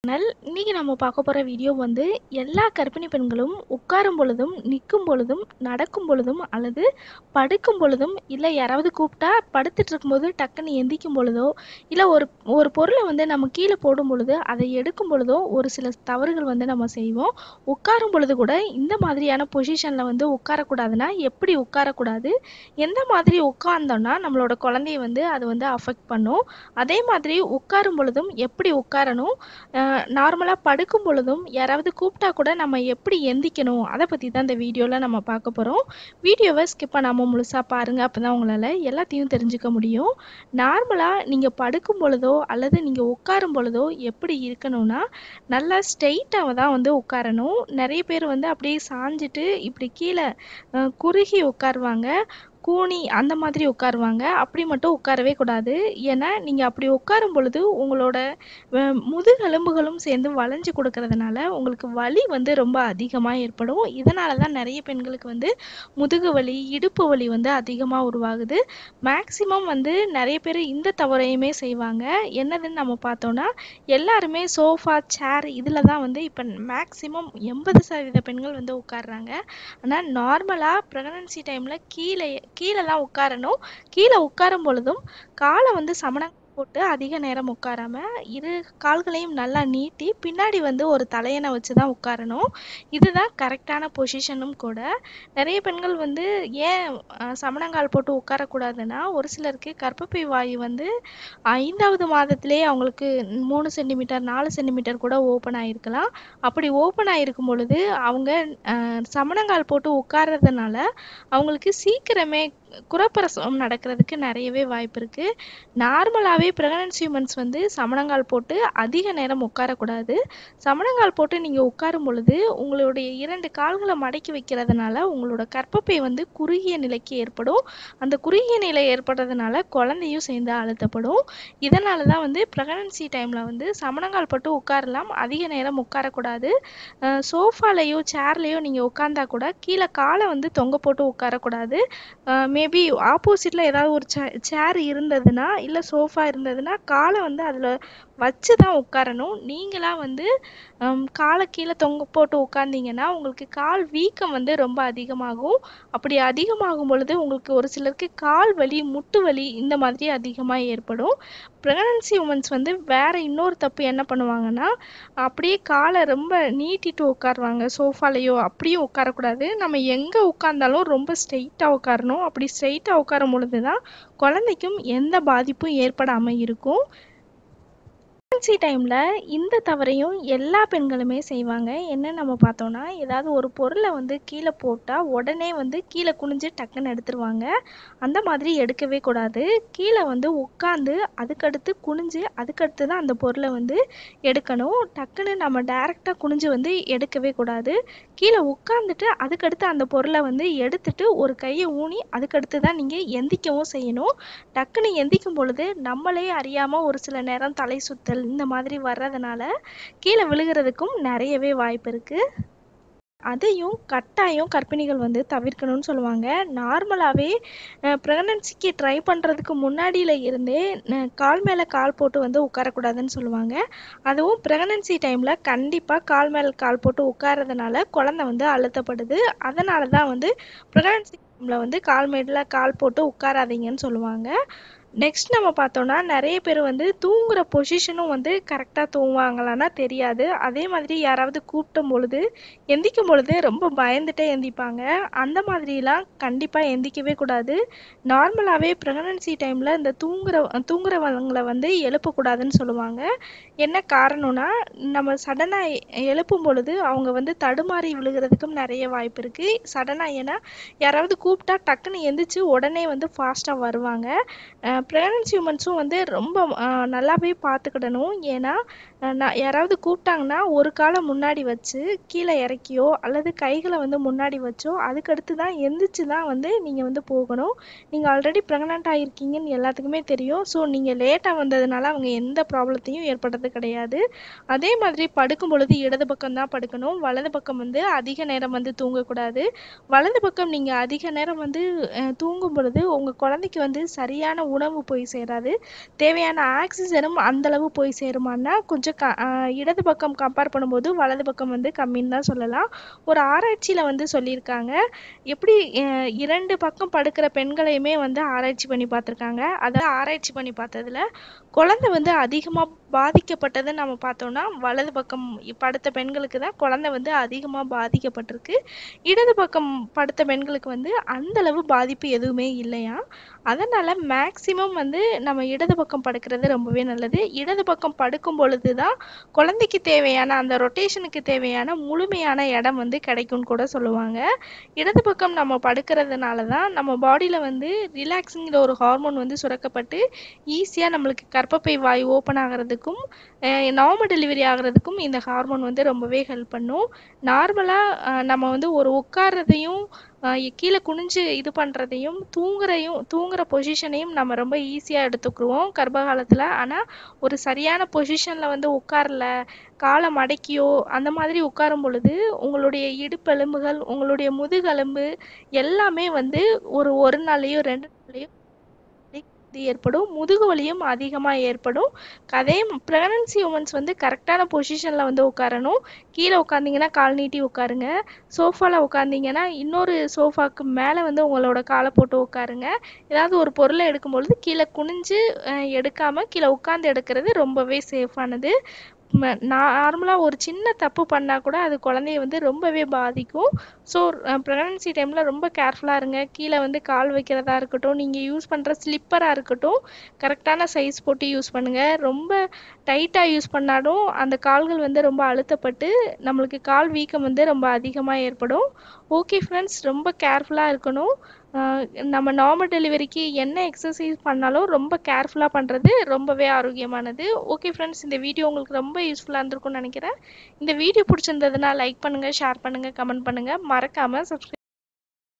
channel இன்னைக்கு நம்ம பார்க்க போகிற வீடியோ வந்து எல்லா கர்ப்பிணி பெண்களும் உட்காரும் பொழுதும் நிற்கும் பொழுதும் நடக்கும் பொழுதும் அல்லது படுக்கும் பொழுதும் இல்லை யாராவது கூப்பிட்டா படுத்துட்டு இருக்கும்போது டக்குன்னு எந்திக்கும் பொழுதோ இல்லை ஒரு ஒரு பொருளை வந்து நம்ம கீழே போடும் பொழுது அதை எடுக்கும் பொழுதோ ஒரு சில தவறுகள் வந்து நம்ம செய்வோம் உட்காரும் பொழுது கூட இந்த மாதிரியான பொசிஷனில் வந்து உட்காரக்கூடாதுன்னா எப்படி உட்காரக்கூடாது எந்த மாதிரி உட்கார்ந்தோம்னா நம்மளோட குழந்தைய வந்து அது வந்து அஃபெக்ட் பண்ணும் அதே மாதிரி உட்காரும் பொழுதும் எப்படி உட்காரணும் நார்மலாக படுக்கும் பொழுதும் யாராவது கூப்பிட்டா கூட நம்ம எப்படி எந்திக்கணும் அதை பற்றி தான் இந்த வீடியோவில் நம்ம பார்க்க போகிறோம் வீடியோவை ஸ்கிப் பண்ணாமல் முழுசாக பாருங்கள் அப்போ தான் உங்களால் எல்லாத்தையும் தெரிஞ்சுக்க முடியும் நார்மலாக நீங்கள் படுக்கும் பொழுதோ அல்லது நீங்கள் உட்காரும் பொழுதோ எப்படி இருக்கணும்னா நல்லா ஸ்ட்ரெயிட்டாக தான் வந்து உட்காரணும் நிறைய பேர் வந்து அப்படியே சாஞ்சிட்டு இப்படி கீழே அஹ், குறுகி உட்காருவாங்க கூனி அந்த மாதிரி உட்காருவாங்க அப்படி மட்டும் உட்காரவே கூடாது ஏன்னா நீங்கள் அப்படி உட்காரும் பொழுது உங்களோட அஹ், முதுகெலும்புகளும் சேர்ந்து வளைஞ்சு கொடுக்கறதுனால உங்களுக்கு வலி வந்து ரொம்ப அதிகமாக ஏற்படும் இதனால தான் நிறைய பெண்களுக்கு வந்து முதுகு வலி இடுப்பு வலி வந்து அதிகமாக உருவாகுது மேக்சிமம் வந்து நிறைய பேர் இந்த தவறையுமே செய்வாங்க என்னதுன்னு நம்ம பார்த்தோன்னா எல்லாருமே சோஃபா சேர் இதில் தான் வந்து இப்போ மேக்சிமம் எண்பது சதவீத பெண்கள் வந்து உட்கார்றாங்க ஆனால் நார்மலாக ப்ரெக்னன்சி டைமில் கீழே கீழே தான் உட்காரணும் கீழே உட்காரும் பொழுதும் காலை வந்து சமணம் போட்டு அதிக நேரம் உட்காராம இரு கால்களையும் நல்லா நீட்டி பின்னாடி வந்து ஒரு தலையணை வச்சு தான் உட்காரணும் இதுதான் கரெக்டான பொசிஷனும் கூட நிறைய பெண்கள் வந்து ஏன் அஹ், சமணங்கால் போட்டு உட்காரக்கூடாதுன்னா ஒரு சிலருக்கு கர்ப்பப்பை வாயு வந்து ஐந்தாவது மாதத்திலே அவங்களுக்கு மூணு சென்டிமீட்டர் நாலு சென்டிமீட்டர் கூட ஓப்பன் ஆயிருக்கலாம் அப்படி ஓப்பன் ஆயிருக்கும் பொழுது அவங்க அஹ், சமணங்கால் போட்டு உட்கார்றதுனால அவங்களுக்கு சீக்கிரமே குறப்பிரசவம் நடக்கிறதுக்கு நிறையவே வாய்ப்பு இருக்கு நார்மலாகவே ப்ரெக்னன்சி உமன்ஸ் வந்து சமணங்கால் போட்டு அதிக நேரம் உட்காரக்கூடாது சமணங்கால் போட்டு நீங்கள் உட்காரும் பொழுது உங்களுடைய இரண்டு கால்களை மடக்கி வைக்கிறதுனால உங்களோட கர்ப்பப்பை வந்து குறுகிய நிலைக்கு ஏற்படும் அந்த குறுகிய நிலை ஏற்படுறதுனால குழந்தையும் சேர்ந்து அழுத்தப்படும் இதனால தான் வந்து ப்ரெக்னன்சி டைமில் வந்து சமணங்கால் போட்டு உட்காரலாம் அதிக நேரம் உட்காரக்கூடாது சோஃபாலேயோ சேர்லேயோ நீங்கள் உட்காந்தா கூட கீழே காலை வந்து தொங்க போட்டு உட்காரக்கூடாது மேபி ஆப்போசிட்டில் ஏதாவது ஒரு சேர் இருந்ததுன்னா இல்லை சோஃபா இருந்ததுன்னா காலை வந்து அதில் வச்சு தான் உட்காரணும் நீங்களா வந்து ஹம், காலை கீழே தொங்க போட்டு உட்காந்தீங்கன்னா உங்களுக்கு கால் வீக்கம் வந்து ரொம்ப அதிகமாகும் அப்படி அதிகமாகும் பொழுது உங்களுக்கு ஒரு சிலருக்கு கால் வலி முட்டு வலி இந்த மாதிரி அதிகமாக ஏற்படும் ப்ரெக்னன்சி உமன்ஸ் வந்து வேற இன்னொரு தப்பு என்ன பண்ணுவாங்கன்னா அப்படியே காலை ரொம்ப நீட்டிட்டு உட்காருவாங்க சோஃபாலேயோ அப்படியும் உட்காரக்கூடாது நம்ம எங்கே உட்கார்ந்தாலும் ரொம்ப ஸ்ட்ரெயிட்டாக உட்காரணும் அப்படி ஸ்ட்ரெயிட்டாக உட்காரும் பொழுது தான் குழந்தைக்கும் எந்த பாதிப்பும் ஏற்படாமல் இருக்கும் ப்ரெக்னன்சி டைமில் இந்த தவறையும் எல்லா பெண்களுமே செய்வாங்க என்ன நம்ம பார்த்தோன்னா ஏதாவது ஒரு பொருளை வந்து கீழே போட்டால் உடனே வந்து கீழே குனிஞ்சு டக்குன்னு எடுத்துருவாங்க அந்த மாதிரி எடுக்கவே கூடாது கீழே வந்து உட்காந்து அதுக்கடுத்து குனிஞ்சு அதுக்கடுத்து தான் அந்த பொருளை வந்து எடுக்கணும் டக்குன்னு நம்ம டைரெக்டாக குனிஞ்சு வந்து எடுக்கவே கூடாது கீழே உட்காந்துட்டு அதுக்கடுத்து அந்த பொருளை வந்து எடுத்துட்டு ஒரு கையை ஊனி அதுக்கடுத்து தான் நீங்கள் எந்திக்கவும் செய்யணும் டக்குன்னு எந்திக்கும் பொழுது நம்மளே அறியாமல் ஒரு சில நேரம் தலை சுத்தல் இந்த மாதிரி வர்றதுனால கீழே விழுகிறதுக்கும் நிறையவே வாய்ப்பு இருக்குது அதையும் கட்டாயம் கர்ப்பிணிகள் வந்து தவிர்க்கணும்னு சொல்லுவாங்க நார்மலாகவே ப்ரெக்னன்சிக்கு ட்ரை பண்ணுறதுக்கு முன்னாடியில இருந்தே அஹ், கால் மேலே கால் போட்டு வந்து உட்காரக்கூடாதுன்னு சொல்லுவாங்க அதுவும் ப்ரெக்னன்சி டைமில் கண்டிப்பாக கால் மேலே கால் போட்டு உட்கார்றதுனால குழந்தை வந்து அழுத்தப்படுது அதனால தான் வந்து ப்ரெக்னன்சி டைமில் வந்து கால் மேல கால் போட்டு உட்காராதீங்கன்னு சொல்லுவாங்க நெக்ஸ்ட் நம்ம பார்த்தோம்னா நிறைய பேர் வந்து தூங்குற பொசிஷனும் வந்து கரெக்டாக தூங்குவாங்களான்னா தெரியாது அதே மாதிரி யாராவது கூப்பிட்டும் பொழுது எந்திக்கும் பொழுது ரொம்ப பயந்துட்டே எந்திப்பாங்க அந்த மாதிரிலாம் கண்டிப்பாக எந்திக்கவே கூடாது நார்மலாகவே ப்ரெக்னன்சி டைமில் இந்த தூங்குற தூங்குறவங்களை வந்து எழுப்பக்கூடாதுன்னு சொல்லுவாங்க என்ன காரணம்னா நம்ம சடனாக எழுப்பும் பொழுது அவங்க வந்து தடுமாறி விழுகிறதுக்கும் நிறைய வாய்ப்பு இருக்குது சடனாக ஏன்னா யாராவது கூப்பிட்டா டக்குன்னு எந்திரிச்சு உடனே வந்து ஃபாஸ்ட்டாக வருவாங்க ப்ரெக்னன்சி உமன்ஸும் வந்து ரொம்ப அஹ், நல்லாவே பார்த்துக்கிடணும் ஏன்னா அஹ், நான் யாராவது கூப்பிட்டாங்கன்னா ஒரு காலை முன்னாடி வச்சு கீழே இறக்கியோ அல்லது கைகளை வந்து முன்னாடி வச்சோ அதுக்கடுத்து தான் எந்திரிச்சு தான் வந்து நீங்கள் வந்து போகணும் நீங்கள் ஆல்ரெடி ப்ரெக்னென்ட் ஆகிருக்கீங்கன்னு எல்லாத்துக்குமே தெரியும் ஸோ நீங்கள் லேட்டாக வந்ததுனால அவங்க எந்த ப்ராப்ளத்தையும் ஏற்படுறதுக்கு நல்லது கிடையாது அதே மாதிரி படுக்கும் பொழுது இடது பக்கம் தான் படுக்கணும் வலது பக்கம் வந்து அதிக நேரம் வந்து தூங்கக்கூடாது வலது பக்கம் நீங்கள் அதிக நேரம் வந்து அஹ், தூங்கும் பொழுது உங்கள் குழந்தைக்கு வந்து சரியான உணவு போய் சேராது தேவையான ஆக்சிஜனும் அந்தளவு போய் சேருமான்னா கொஞ்சம் க அஹ், இடது பக்கம் கம்பேர் பண்ணும்போது வலது பக்கம் வந்து கம்மின்னு தான் சொல்லலாம் ஒரு ஆராய்ச்சியில் வந்து சொல்லியிருக்காங்க எப்படி அஹ், இரண்டு பக்கம் படுக்கிற பெண்களையுமே வந்து ஆராய்ச்சி பண்ணி பார்த்துருக்காங்க அதை ஆராய்ச்சி பண்ணி பார்த்ததுல குழந்தை வந்து அதிகமாக பாதிக்கப்பட்டதை நம்ம பார்த்தோம்னா வலது பக்கம் படுத்த பெண்களுக்கு தான் குழந்தை வந்து அதிகமாக பாதிக்கப்பட்டிருக்கு இடது பக்கம் படுத்த பெண்களுக்கு வந்து அந்த அளவு பாதிப்பு எதுவுமே இல்லையா அதனால் மேக்சிமம் வந்து நம்ம இடது பக்கம் படுக்கிறது ரொம்பவே நல்லது இடது பக்கம் படுக்கும் பொழுது தான் குழந்தைக்கு தேவையான அந்த ரொட்டேஷனுக்கு தேவையான முழுமையான இடம் வந்து கிடைக்கும்னு கூட சொல்லுவாங்க இடது பக்கம் நம்ம படுக்கிறதுனால தான் நம்ம பாடியில் வந்து ரிலாக்ஸிங்கிற ஒரு ஹார்மோன் வந்து சுரக்கப்பட்டு ஈஸியாக நம்மளுக்கு கர்ப்பப்பை வாய் ஓப்பன் ஆகிறதுக்கும் நார்மல் டெலிவரி ஆகிறதுக்கும் இந்த ஹார்மோன் வந்து ரொம்பவே ஹெல்ப் பண்ணும் நார்மலாக நம்ம வந்து ஒரு உட்கார்றதையும் அஹ் கீழே குனிஞ்சு இது பண்ணுறதையும் தூங்குறையும் தூங்குற பொசிஷனையும் நம்ம ரொம்ப ஈஸியாக எடுத்துக்கிருவோம் கர்ப்ப காலத்தில் ஆனால் ஒரு சரியான பொசிஷனில் வந்து உட்காரல காலை மடக்கியோ அந்த மாதிரி உட்காரும் பொழுது உங்களுடைய இடுப்பெலும்புகள் உங்களுடைய முதுகெலும்பு எல்லாமே வந்து ஒரு ஒரு நாள்லையோ ரெண்டு நாள்லையோ இது ஏற்படும் முதுகு வலியும் அதிகமாக ஏற்படும் அதே ப்ரெக்னன்சி உமன்ஸ் வந்து கரெக்டான பொசிஷனில் வந்து உட்காரணும் கீழே உட்காந்திங்கன்னா கால் நீட்டி உட்காருங்க சோஃபாவில் உட்காந்திங்கன்னா இன்னொரு சோஃபாக்கு மேலே வந்து உங்களோட காலை போட்டு உட்காருங்க ஏதாவது ஒரு பொருளை எடுக்கும் பொழுது கீழே குனிஞ்சு அஹ், எடுக்காம கீழே உட்காந்து எடுக்கிறது ரொம்பவே சேஃபானது நார்மலாக ஒரு சின்ன தப்பு பண்ணால் கூட அது குழந்தைய வந்து ரொம்பவே பாதிக்கும் ஸோ ப்ரெக்னன்சி டைமில் ரொம்ப கேர்ஃபுல்லாக இருங்க கீழே வந்து கால் வைக்கிறதா இருக்கட்டும் நீங்கள் யூஸ் பண்ணுற ஸ்லிப்பராக இருக்கட்டும் கரெக்டான சைஸ் போட்டு யூஸ் பண்ணுங்கள் ரொம்ப டைட்டாக யூஸ் பண்ணாலும் அந்த கால்கள் வந்து ரொம்ப அழுத்தப்பட்டு நம்மளுக்கு கால் வீக்கம் வந்து ரொம்ப அதிகமாக ஏற்படும் ஓகே ஃப்ரெண்ட்ஸ் ரொம்ப கேர்ஃபுல்லாக இருக்கணும் ஆஹ் நம்ம நார்மல் டெலிவரிக்கு என்ன எக்ஸசைஸ் பண்ணாலும் ரொம்ப கேர்ஃபுல்லாக பண்ணுறது ரொம்பவே ஆரோக்கியமானது ஓகே ஃப்ரெண்ட்ஸ் இந்த வீடியோ உங்களுக்கு ரொம்ப யூஸ்ஃபுல்லாக இருந்திருக்கும்னு நினைக்கிறேன் இந்த வீடியோ பிடிச்சிருந்ததுன்னா லைக் பண்ணுங்கள் ஷேர் பண்ணுங்கள் கமெண்ட் பண்ணுங்கள் மறக்காமல் சப்ஸ்கிரைப்